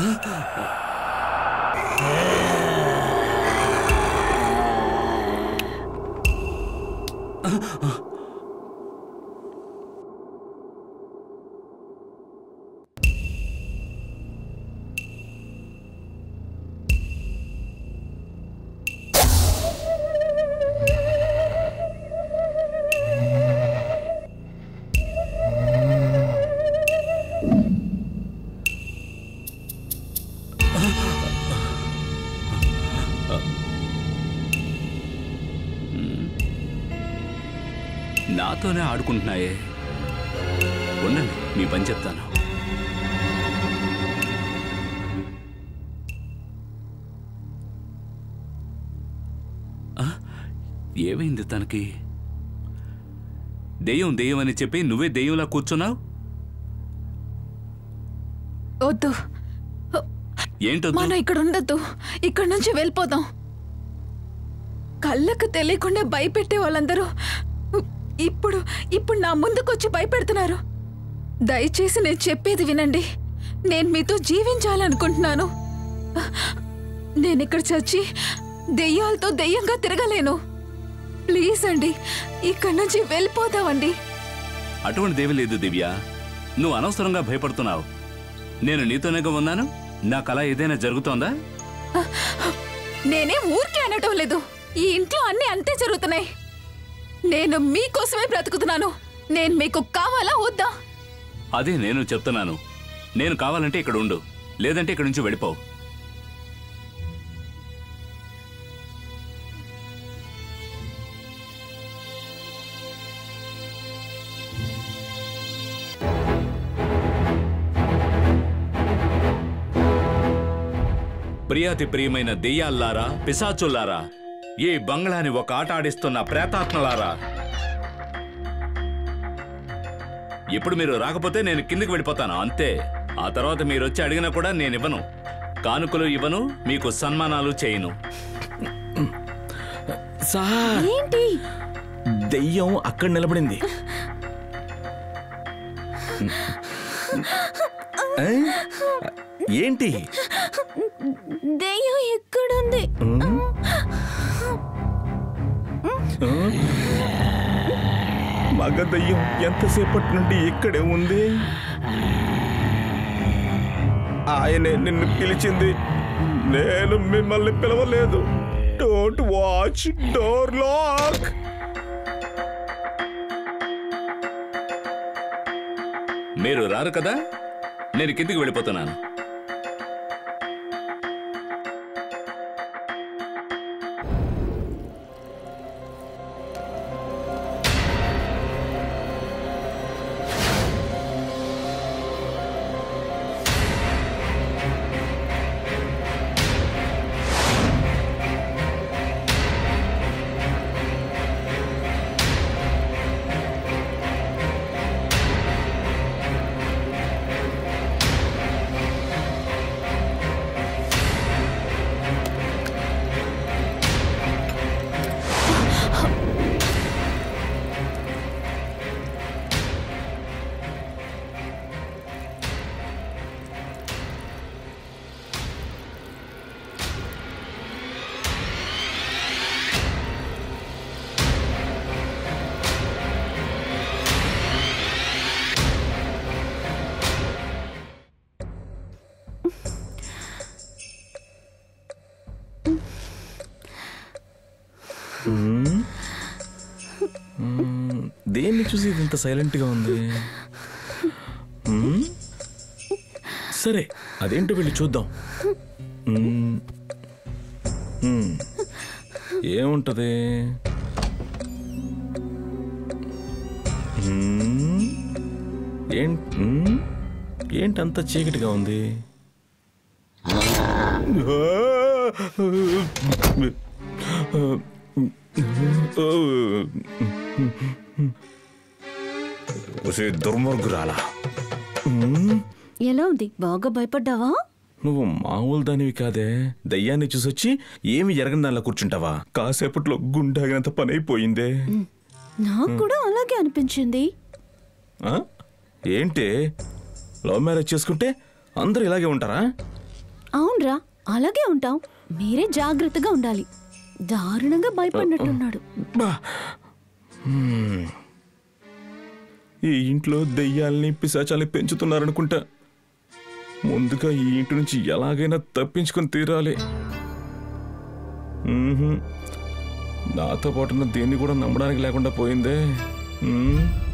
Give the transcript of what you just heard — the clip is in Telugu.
నాతోనే ఆడుకుంటున్నాయే ఉండండి మీ పని చెప్తాను ఆ? ఏమైంది తనకి దెయ్యం దెయ్యం అని చెప్పి నువ్వే దెయ్యంలా కూర్చున్నావు వద్దు ఏంటో మనం ఇక్కడ ఉండొద్దు ఇక్కడ నుంచి వెళ్ళిపోదాం కళ్ళకు తెలియకుండా భయపెట్టే వాళ్ళందరూ ఇప్పుడు ఇప్పుడు నా ముందుకొచ్చి భయపెడుతున్నారు దయచేసి నేను చెప్పేది వినండి నేను మీతో జీవించాలనుకుంటున్నాను నేను ఇక్కడ చచ్చి దెయ్యాలతో దెయ్యంగా తిరగలేను ప్లీజ్ అండి ఇక్కడి నుంచి వెళ్ళిపోదామండి అటువంటిదేమీ లేదు దివ్య నువ్వు అనవసరంగా భయపడుతున్నావు నేను నీతోనేగా ఉన్నాను నా కళ ఏదైనా జరుగుతోందా నేనే ఊరికే అనటం లేదు ఈ ఇంట్లో అన్ని అంతే జరుగుతున్నాయి నేను మీకోసమే బ్రతుకుతున్నాను నేను మీకు కావాలా వద్దా అదే నేను చెప్తున్నాను నేను కావాలంటే ఇక్కడ ఉండు లేదంటే ఇక్కడ నుంచి వెళ్ళిపోవు ప్రియాతి ప్రియమైన దెయ్యాల్లారా పిశాచుల్లారా ఈ బంగ్లాని ఒక ఆట ఆడిస్తున్న ప్రేతాత్మలారా ఇప్పుడు మీరు రాకపోతే నేను కిందికి వెళ్ళిపోతాను అంతే ఆ తర్వాత మీరు వచ్చి అడిగినా కూడా నేను ఇవ్వను కానుకలు ఇవ్వను మీకు సన్మానాలు చేయను సార్ ఏంటి దెయ్యం అక్కడ నిలబడింది ఏ? ఏంటి దెయ్యం ఎక్కడుంది మగ దెయ్యం ఎంతసేపటి నుండి ఇక్కడే ఉంది ఆయనే నిన్ను పిలిచింది నేను మిమ్మల్ని పిలవలేదు డోంట్ వాచ్ డోర్ లాక్ మీరు రారు కదా నేను కిందికి వెళ్ళిపోతున్నాను దేన్ని చూసి ఇది ఇంత సైలెంట్గా ఉంది మ్మ్? సరే అదేంటో వెళ్ళి చూద్దాం మ్మ్. మ్మ్. ఏముంటది మ్మ్. ఏం మ్మ్? ఏంటంత చీకటిగా ఉంది దుర్మార్గురాలా ఎలా ఉంది బాగా భయపడ్డావా నువ్వు మామూలు దానివి కాదే దయ్యాన్ని చూసొచ్చి ఏమి ఎరగని దానిలో కూర్చుంటావా కాసేపట్లో గుండాగినంత పని అయిపోయిందే నాకు కూడా అలాగే అనిపించింది ఆ? ఏంటి లవ్ మ్యారేజ్ చేసుకుంటే అందరూ ఇలాగే ఉంటారా అవునరా అలాగే ఉంటాం మీరే జాగ్రత్తగా ఉండాలి దారుణంగా భయపడినట్టున్నాడు బా హ్మ్. ఈ ఇంట్లో దెయ్యాల్ని పిశాచాల్ని పెంచుతున్నారనుకుంటా ముందుగా ఈ ఇంటి నుంచి ఎలాగైనా తప్పించుకొని తీరాలి మ్మ్హ్మ్. నాతో పాటున్న దేన్ని కూడా నమ్మడానికి లేకుండా పోయిందే మ్మ్.